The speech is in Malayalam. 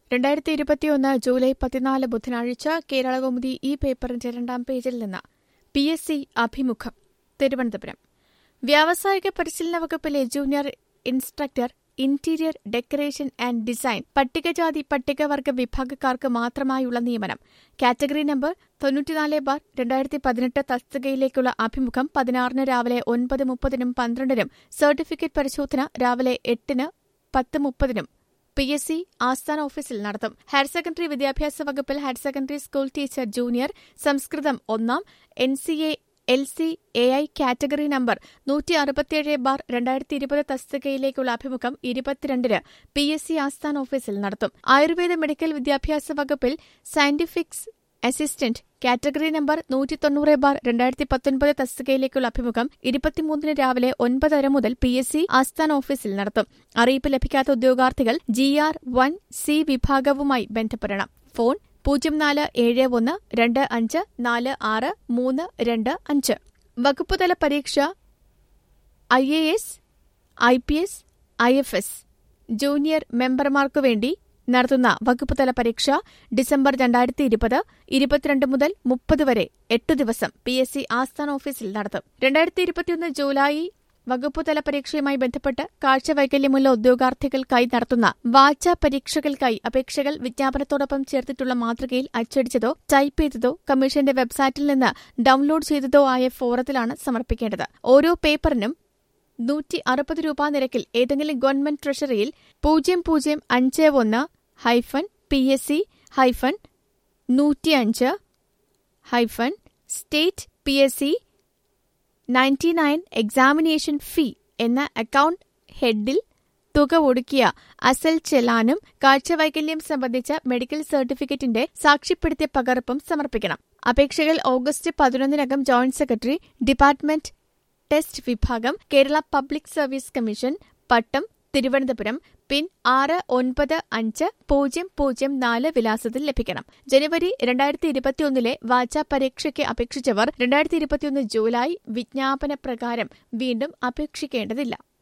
രണ്ടായിരത്തി ഇരുപത്തിയൊന്ന് ജൂലൈ പതിനാല് ബുധനാഴ്ച കേരളകൗമുദി ഈ പേപ്പറിന്റെ രണ്ടാം പേജിൽ നിന്ന് പി എസ് സി അഭിമുഖം തിരുവനന്തപുരം വ്യാവസായിക പരിശീലന വകുപ്പിലെ junior instructor interior decoration and design പട്ടികജാതി പട്ടികവർഗ വിഭാഗക്കാർക്ക് മാത്രമായുള്ള നിയമനം കാറ്റഗറി നമ്പർ തൊണ്ണൂറ്റിനാല് ബാർ രണ്ടായിരത്തി പതിനെട്ട് തസ്തികയിലേക്കുള്ള അഭിമുഖം പതിനാറിന് രാവിലെ ഒൻപത് മുപ്പതിനും പന്ത്രണ്ടിനും സർട്ടിഫിക്കറ്റ് പരിശോധന രാവിലെ എട്ടിന് പത്ത് മുപ്പതിനും പി എസ് സി ആസ്ഥാന ഓഫീസിൽ നടത്തും ഹയർ സെക്കൻഡറി വിദ്യാഭ്യാസ വകുപ്പിൽ higher secondary school teacher junior സംസ്കൃതം ഒന്നാം N C A L C A I category number നൂറ്റി അറുപത്തിയേഴ് ബാർ രണ്ടായിരത്തി ഇരുപത് തസ്തികയിലേക്കുള്ള അഭിമുഖം ഇരുപത്തിരണ്ടിന് പി എസ് സി ആസ്ഥാന ഓഫീസിൽ നടത്തും ആയുർവേദ മെഡിക്കൽ വിദ്യാഭ്യാസ വകുപ്പിൽ സയന്റിഫിക്സ് അസിസ്റ്റന്റ് കാറ്റഗറി നമ്പർ നൂറ്റി തൊണ്ണൂറ് ബാർ രണ്ടായിരത്തി പത്തൊൻപത് തസ്തികയിലേക്കുള്ള അഭിമുഖം ഇരുപത്തിമൂന്നിന് രാവിലെ ഒൻപതര മുതൽ പി എസ് സി ആസ്ഥാന ഓഫീസിൽ നടത്തും അറിയിപ്പ് ലഭിക്കാത്ത ഉദ്യോഗാർത്ഥികൾ ജി ആർ വൺ സി വിഭാഗവുമായി ബന്ധപ്പെടണം ഫോൺ പൂജ്യം നാല് ഏഴ് ഒന്ന് രണ്ട് അഞ്ച് നാല് ആറ് മൂന്ന് രണ്ട് അഞ്ച് വകുപ്പുതല പരീക്ഷ I A S I P S I F S junior മെമ്പർമാർക്കു വേണ്ടി നടത്തുന്ന വകുപ്പുതല പരീക്ഷ ഡിസംബർ രണ്ടായിരത്തി ഇരുപത് ഇരുപത്തിരണ്ട് മുതൽ മുപ്പത് വരെ എട്ട് ദിവസം പി എസ് സി ആസ്ഥാന ഓഫീസിൽ നടത്തും രണ്ടായിരത്തി ഇരുപത്തിയൊന്ന് ജൂലൈ വകുപ്പുതല പരീക്ഷയുമായി ബന്ധപ്പെട്ട് കാഴ്ചവൈകല്യമുള്ള ഉദ്യോഗാർത്ഥികൾക്കായി നടത്തുന്ന വാചാ പരീക്ഷകൾക്കായി അപേക്ഷകൾ വിജ്ഞാപനത്തോടൊപ്പം ചേർത്തിട്ടുള്ള മാതൃകയിൽ അച്ചടിച്ചതോ ടൈപ്പ് ചെയ്തതോ കമ്മീഷന്റെ വെബ്സൈറ്റിൽ നിന്ന് ഡൌൺലോഡ് ചെയ്തതോ ആയ ഫോറത്തിലാണ് സമർപ്പിക്കേണ്ടത് ഓരോ പേപ്പറിനും നൂറ്റി അറുപത് രൂപ നിരക്കിൽ ഏതെങ്കിലും ഗവൺമെന്റ് ട്രഷറിയിൽ പൂജ്യം പൂജ്യം അഞ്ച് ഒന്ന് hyphen P S C hyphen നൂറ്റിയഞ്ച് hyphen state P S C ninety nine examination fee എന്ന അക്കൌണ്ട് ഹെഡിൽ തുക ഒടുക്കിയ അസൽ ചെലാനും കാഴ്ചവൈകല്യം സംബന്ധിച്ച മെഡിക്കൽ സർട്ടിഫിക്കറ്റിന്റെ സാക്ഷ്യപ്പെടുത്തിയ പകർപ്പും സമർപ്പിക്കണം അപേക്ഷകൾ ഓഗസ്റ്റ് പതിനൊന്നിനകം ജോയിന്റ് സെക്രട്ടറി ഡിപ്പാർട്ട്മെന്റ് ടെസ്റ്റ് വിഭാഗം Kerala public service commission Pattom Thiruvananthapuram pin ആറ് ഒൻപത് അഞ്ച് പൂജ്യം പൂജ്യം നാല് വിലാസത്തിൽ ലഭിക്കണം ജനുവരി രണ്ടായിരത്തി ഇരുപത്തിയൊന്നിലെ വാചാ പരീക്ഷയ്ക്ക് അപേക്ഷിച്ചവർ രണ്ടായിരത്തി ഇരുപത്തിയൊന്ന് ജൂലൈ വിജ്ഞാപന പ്രകാരം വീണ്ടും അപേക്ഷിക്കേണ്ടതില്ല